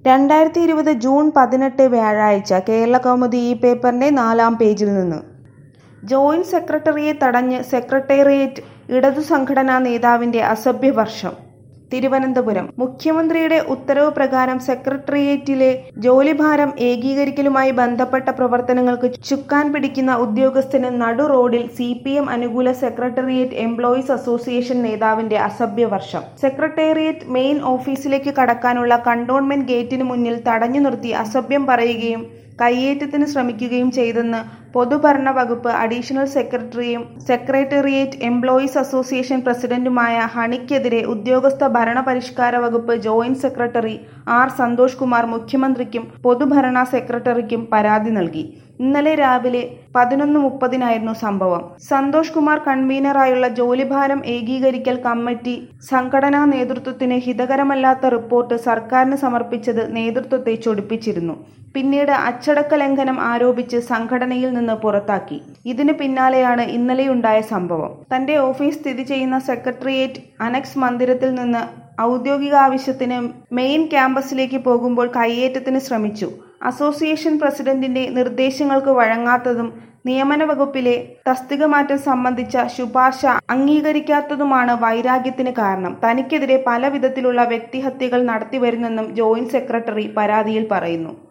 രണ്ടായിരത്തി ഇരുപത് ജൂൺ പതിനെട്ട് വ്യാഴാഴ്ച കേരളകൗമുദി ഈ പേപ്പറിന്റെ നാലാം പേജിൽ നിന്ന് ജോയിന്റ് സെക്രട്ടറിയെ തടഞ്ഞ് സെക്രട്ടേറിയറ്റ് ഇടതു സംഘടനാ നേതാവിന്റെ അസഭ്യവർഷം തിരുവനന്തപുരം മുഖ്യമന്ത്രിയുടെ ഉത്തരവ് പ്രകാരം സെക്രട്ടേറിയറ്റിലെ ജോലിഭാരം ഏകീകരിക്കലുമായി ബന്ധപ്പെട്ട പ്രവർത്തനങ്ങൾക്ക് ചുക്കാൻ പിടിക്കുന്ന ഉദ്യോഗസ്ഥന് നടു റോഡിൽ സി പി എം അനുകൂല സെക്രട്ടേറിയറ്റ് എംപ്ലോയീസ് അസോസിയേഷൻ നേതാവിന്റെ അസഭ്യവർഷം സെക്രട്ടേറിയറ്റ് മെയിൻ ഓഫീസിലേക്ക് കടക്കാനുള്ള കണ്ടോൺമെന്റ് ഗേറ്റിന് മുന്നിൽ തടഞ്ഞു നിർത്തി അസഭ്യം പറയുകയും കയ്യേറ്റത്തിന് ശ്രമിക്കുകയും ചെയ്തെന്ന് പൊതുഭരണ വകുപ്പ് അഡീഷണൽ സെക്രട്ടറിയും സെക്രട്ടേറിയറ്റ് എംപ്ലോയീസ് അസോസിയേഷൻ പ്രസിഡന്റുമായ ഹണിക്കെതിരെ ഉദ്യോഗസ്ഥ ഭരണപരിഷ്കാര വകുപ്പ് joint secretary R Santhosh Kumar മുഖ്യമന്ത്രിക്കും പൊതുഭരണ സെക്രട്ടറിക്കും പരാതി നൽകി ഇന്നലെ രാവിലെ പതിനൊന്ന് മുപ്പതിനായിരുന്നു സംഭവം സന്തോഷ് കുമാർ കൺവീനറായുള്ള ജോലിഭാരം ഏകീകരിക്കൽ കമ്മിറ്റി സംഘടനാ നേതൃത്വത്തിന് ഹിതകരമല്ലാത്ത റിപ്പോർട്ട് സർക്കാരിന് സമർപ്പിച്ചത് നേതൃത്വത്തെ ചൊടിപ്പിച്ചിരുന്നു പിന്നീട് അച്ചടക്ക ലംഘനം ആരോപിച്ച് സംഘടനയിൽ നിന്ന് പുറത്താക്കി ഇതിനു പിന്നാലെയാണ് ഇന്നലെയുണ്ടായ സംഭവം തന്റെ ഓഫീസ് സ്ഥിതി ചെയ്യുന്ന സെക്രട്ടേറിയറ്റ് അനക്സ് മന്ദിരത്തിൽ നിന്ന് ഔദ്യോഗിക ആവശ്യത്തിന് മെയിൻ ക്യാമ്പസിലേക്ക് പോകുമ്പോൾ കയ്യേറ്റത്തിന് ശ്രമിച്ചു അസോസിയേഷൻ പ്രസിഡന്റിന്റെ നിർദ്ദേശങ്ങൾക്ക് വഴങ്ങാത്തതും നിയമന വകുപ്പിലെ തസ്തിക മാറ്റം സംബന്ധിച്ച ശുപാർശ അംഗീകരിക്കാത്തതുമാണ് വൈരാഗ്യത്തിന് കാരണം തനിക്കെതിരെ പല വിധത്തിലുള്ള വ്യക്തിഹത്യകൾ നടത്തിവരുന്നെന്നും ജോയിന്റ് സെക്രട്ടറി പരാതിയിൽ പറയുന്നു